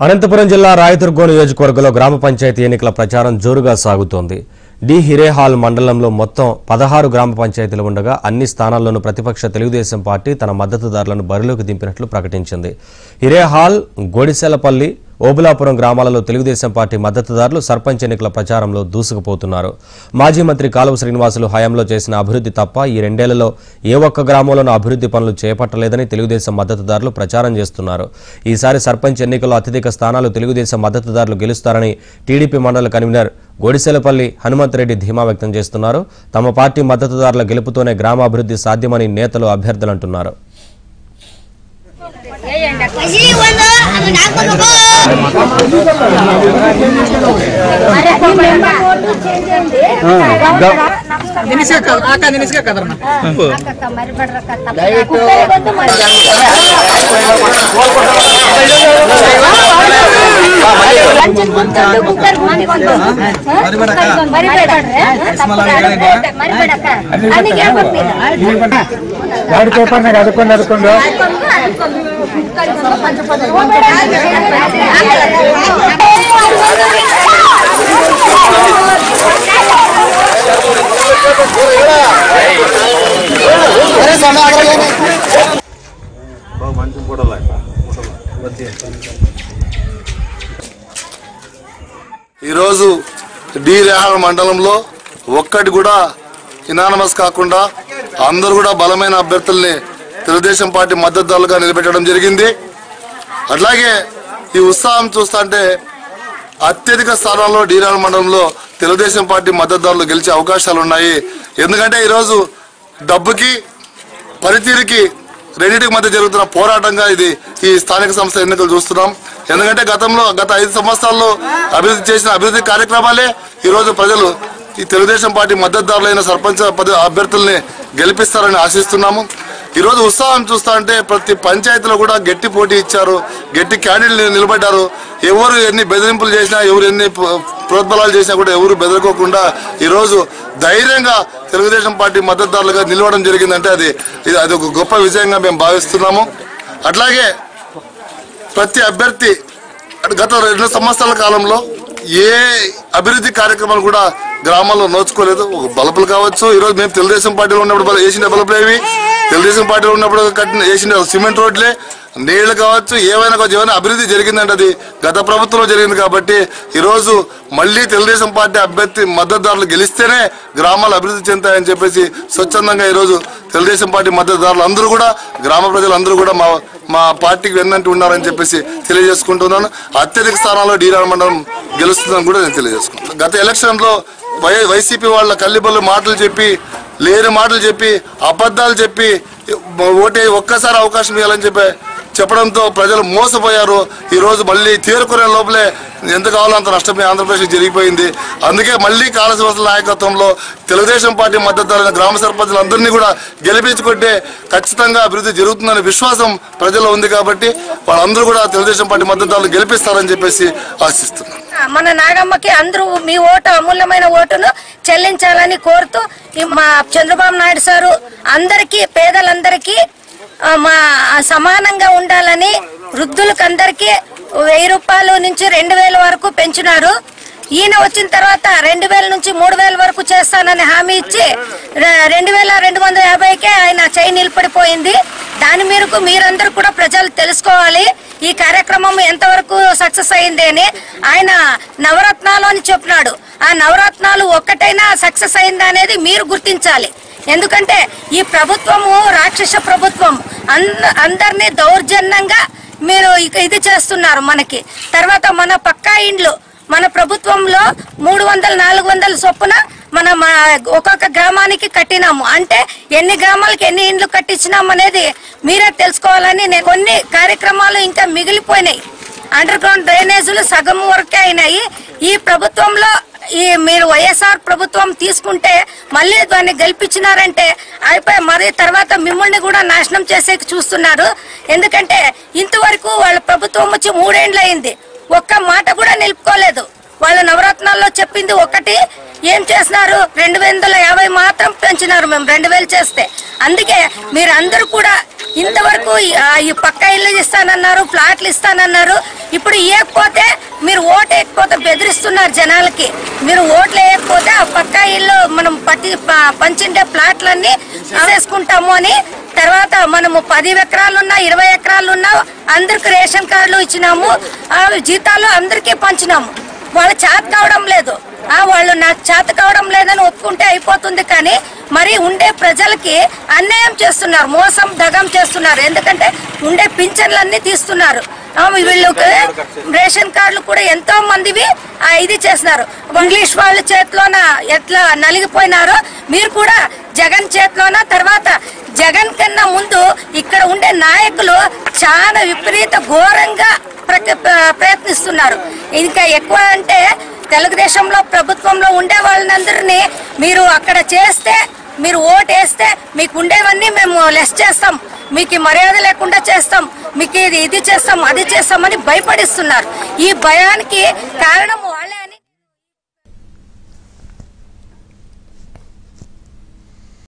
అనంతపురం జిల్లా రాయదుర్గం నియోజకవర్గంలో గ్రామ పంచాయతీ ఎన్నికల ప్రచారం జోరుగా సాగుతోంది డి హిరేహాల్ మండలంలో మొత్తం పదహారు గ్రామ పంచాయతీలు ఉండగా అన్ని స్థానాల్లోనూ ప్రతిపక్ష తెలుగుదేశం పార్టీ తన మద్దతుదారులను బరిలోకి దింపినట్లు ప్రకటించింది హిరేహాల్ గొడిసెలపల్లి ఓబులాపురం గ్రామాలలో తెలుగుదేశం పార్టీ మద్దతుదారులు సర్పంచ్ ఎన్నికల ప్రచారంలో దూసుకుపోతున్నారు మాజీ మంత్రి కాలువ శ్రీనివాసులు హయాంలో చేసిన అభివృద్ధి తప్ప ఈ రెండేళ్లలో ఏ ఒక్క గ్రామంలోనూ అభివృద్ధి పనులు చేపట్టలేదని తెలుగుదేశం మద్దతుదారులు ప్రచారం చేస్తున్నారు ఈసారి సర్పంచ్ ఎన్నికల్లో అత్యధిక స్థానాలు తెలుగుదేశం మద్దతుదారులు గెలుస్తారని టీడీపీ మండల కన్వీనర్ గొడిసెలపల్లి హనుమంతరెడ్డి ధీమా వ్యక్తం చేస్తున్నారు తమ పార్టీ మద్దతుదారుల గెలుపుతోనే గ్రామాభివృద్ధి సాధ్యమని నేతలు అభ్యర్థులు అంటున్నారు ಈ ಒಂದು ಅದನ್ನ ಹಾಕ್ಬೇಕು ನಿನಿಸ್ಕ ಆಕ ನಿನಿಸ್ಕ ಕದರ್ನ ಎರಡು ಪೇಪರ್ನಾಗ ಅದಕ್ಕೊಂದು ಅದಕ್ಕೊಂಡು ఈరోజు డి రేహాల మండలంలో ఒక్కటి కూడా ఇనానమస్ కాకుండా అందరూ కూడా బలమైన అభ్యర్థుల్ని తెలుగుదేశం పార్టీ మద్దతుదారులుగా నిలబెట్టడం జరిగింది అట్లాగే ఈ ఉత్సాహం చూస్తుంటే అత్యధిక స్థానాల్లో డీరాల మండలంలో తెలుగుదేశం పార్టీ మద్దతుదారులు గెలిచే అవకాశాలు ఉన్నాయి ఎందుకంటే ఈరోజు డబ్బుకి పనితీరుకి రెండింటికి మధ్య జరుగుతున్న పోరాటంగా ఇది ఈ స్థానిక సంస్థ ఎన్నికలు చూస్తున్నాం ఎందుకంటే గతంలో గత ఐదు సంవత్సరాల్లో అభివృద్ధి చేసిన అభివృద్ధి కార్యక్రమాలే ఈరోజు ప్రజలు ఈ తెలుగుదేశం పార్టీ మద్దతుదారులైన సర్పంచ్ పద అభ్యర్థుల్ని గెలిపిస్తారని ఆశిస్తున్నాము ఈరోజు ఉత్సాహం చూస్తా అంటే ప్రతి పంచాయతీలో కూడా గట్టి పోటీ ఇచ్చారు గట్టి క్యాండిడేట్లు నిలబడ్డారు ఎవరు ఎన్ని బెదిరింపులు చేసినా ఎవరు ఎన్ని ప్ర- ప్రోద్బలాలు చేసినా కూడా ఎవరు బెదరుకోకుండా ఈరోజు ధైర్యంగా తెలుగుదేశం పార్టీ మద్దతుదారులుగా నిలవడం జరిగిందంటే అది ఇది అది ఒక గొప్ప విజయంగా మేము భావిస్తున్నాము అట్లాగే ప్రతి అభ్యర్థి గత రెండు సంవత్సరాల కాలంలో ఏ అభివృద్ధి కార్యక్రమాలు కూడా గ్రామాల్లో నోచుకోలేదు ఒక బల్బులు కావచ్చు ఈరోజు మేము తెలుగుదేశం పార్టీలో ఉన్నప్పుడు బల- వేసిన బల్బులు ఏవి తెలుగుదేశం పార్టీలో ఉన్నప్పుడు కట్టిన వేసిన సిమెంట్ రోడ్లే నీళ్లు కావచ్చు ఏమైనా కావచ్చు ఏమైనా అభివృద్ధి జరిగిందంటే అది గత ప్రభుత్వంలో జరిగింది కాబట్టి ఈరోజు మళ్ళీ తెలుగుదేశం పార్టీ అభ్యర్థి మద్దతుదారులు గెలిస్తేనే గ్రామాలు అభివృద్ధి చెందుతాయని చెప్పేసి స్వచ్ఛందంగా ఈరోజు తెలుగుదేశం పార్టీ మద్దతుదారులు అందరూ కూడా గ్రామ ప్రజలందరూ కూడా మా మా పార్టీకి వెన్నంటి ఉన్నారని చెప్పేసి తెలియజేసుకుంటున్నాను అత్యధిక స్థానాల్లో డీరాల మండలం గెలుస్తుందని కూడా నేను తెలియజేసుకుంటాను గత ఎలక్షన్లో వై వైసీపీ వాళ్ళ కల్లిబల్లు మాటలు చెప్పి లేని మాటలు చెప్పి అబద్ధాలు చెప్పి ఓటే ఒక్కసారి అవకాశం ఇవ్వాలని చెప్పి చెప్పడంతో ప్రజలు మోసపోయారు ఈ రోజు మళ్ళీ తేరుకునే లోపలే ఎంత కావాలో అంత నష్టం ఈ ఆంధ్రప్రదేశ్ జరిగిపోయింది అందుకే మళ్ళీ కాళశివసల నాయకత్వంలో తెలుగుదేశం పార్టీ మద్దతుదారులైన గ్రామ సర్పంచులందరినీ కూడా గెలిపించుకుంటే ఖచ్చితంగా అభివృద్ధి జరుగుతుందనే విశ్వాసం ప్రజల్లో ఉంది కాబట్టి వాళ్ళందరూ కూడా తెలుగుదేశం పార్టీ మద్దతుదారులు గెలిపిస్తారని చెప్పేసి ఆశిస్తున్నాను మన నాగమ్మకి అందరూ మీ ఓటు అమూల్యమైన ఓటును చెల్లించాలని కోరుతూ ఈ మా చంద్రబాబు నాయుడు సారు అందరికీ పేదలందరికీ ఆ, మా సమానంగా ఉండాలని వృద్ధులకు అందరికీ వెయ్యి రూపాయలు నుంచి రెండు వేల వరకు పెంచినారు ఈయన వచ్చిన తర్వాత రెండు వేల నుంచి మూడు వేల వరకు చేస్తానని హామీ ఇచ్చి రె- రెండు వేల రెండు వందల యాభైకే ఆయన చేయి నిలబడిపోయింది దాని మేరకు మీరందరూ కూడా ప్రజలు తెలుసుకోవాలి ఈ కార్యక్రమం ఎంతవరకు సక్సెస్ అయింది అని ఆయన నవరత్నాలు అని చెప్పినాడు ఆ నవరత్నాలు ఒక్కటైనా సక్సెస్ అయిందా అనేది మీరు గుర్తించాలి ఎందుకంటే ఈ ప్రభుత్వము రాక్షస ప్రభుత్వం అంద అందరినీ దౌర్జన్యంగా మీరు ఇక ఇది చేస్తున్నారు మనకి తర్వాత మన పక్కా ఇండ్లు మన ప్రభుత్వంలో మూడు వందల నాలుగు వందల చొప్పున మన మా- ఒక్కొక్క గ్రామానికి కట్టినాము అంటే ఎన్ని గ్రామాలకి ఎన్ని ఇండ్లు కట్టించినాం అనేది మీరే తెలుసుకోవాలని నేను కొన్ని కార్యక్రమాలు ఇంకా మిగిలిపోయినాయి అండర్ గ్రౌండ్ డ్రైనేజీలు సగం వరకే అయినాయి ఈ ప్రభుత్వంలో ఈ మీరు వైఎస్ఆర్ ప్రభుత్వం తీసుకుంటే మళ్ళీ దాన్ని గెలిపించినారంటే అయిపోయి మరి తర్వాత మిమ్మల్ని కూడా నాశనం చేసే చూస్తున్నారు ఎందుకంటే ఇంతవరకు వాళ్ళ ప్రభుత్వం వచ్చి మూడేండ్లు అయింది ఒక్క మాట కూడా నిలుపుకోలేదు వాళ్ళ నవరత్నాలు సంవత్సరాల్లో చెప్పింది ఒకటి ఏం చేసినారు రెండు వందల యాభై మాత్రం పెంచినారు మేము రెండు వేలు చేస్తే అందుకే మీరు అందరూ కూడా ఇంతవరకు ఈ- ఆ, ఈ పక్క ఇల్లు ఇస్తానన్నారు ప్లాట్లు ఇస్తానన్నారు ఇప్పుడు ఇవ్వకపోతే మీరు ఓటు వేయకపోతే బెదిరిస్తున్నారు జనాలకి మీరు ఓట్లు వేయకపోతే ఆ పక్క ఇల్లు మనం పట్టి ప- పంచిండే ప్లాట్లన్నీ వేసుకుంటాము అని తర్వాత మనము పది ఎకరాలున్నా ఇరవై ఎకరాలున్నా అందరికి రేషన్ కార్డులు ఇచ్చినాము ఆ జీతాలు అందరికీ పంచినాము వాళ్ళు చేత కావడం లేదు ఆ వాళ్ళు నాకు చేత కావడం లేదని ఒప్పుకుంటే అయిపోతుంది కానీ మరి ఉండే ప్రజలకి అన్యాయం చేస్తున్నారు మోసం దగం చేస్తున్నారు ఎందుకంటే ఉండే పింఛన్లన్నీ తీస్తున్నారు ఆ, వీళ్ళకి రేషన్ కార్డులు కూడా ఎంతో మందివి ఆ, ఇది చేస్తున్నారు ఇంగ్లీష్ వాళ్ళ చేతిలోన ఎట్లా నలిగిపోయినారో మీరు కూడా జగన్ చేతిలోన తర్వాత జగన్ కన్నా ముందు ఇక్కడ ఉండే నాయకులు చాలా విపరీత ఘోరంగా ప్రక- ప్ర- ప్రయత్నిస్తున్నారు ఇంకా ఎక్కువ అంటే తెలుగుదేశంలో ప్రభుత్వంలో ఉండే వాళ్ళందరినీ మీరు అక్కడ చేస్తే మీరు ఓటేస్తే మీకు ఉండేవన్నీ మేము లెస్ చేస్తాం మీకు ఈ మర్యాద లేకుండా చేస్తాం మీకు ఇది ఇది చేస్తాం అది చేస్తామని భయపడిస్తున్నారు ఈ భయానికి కారణము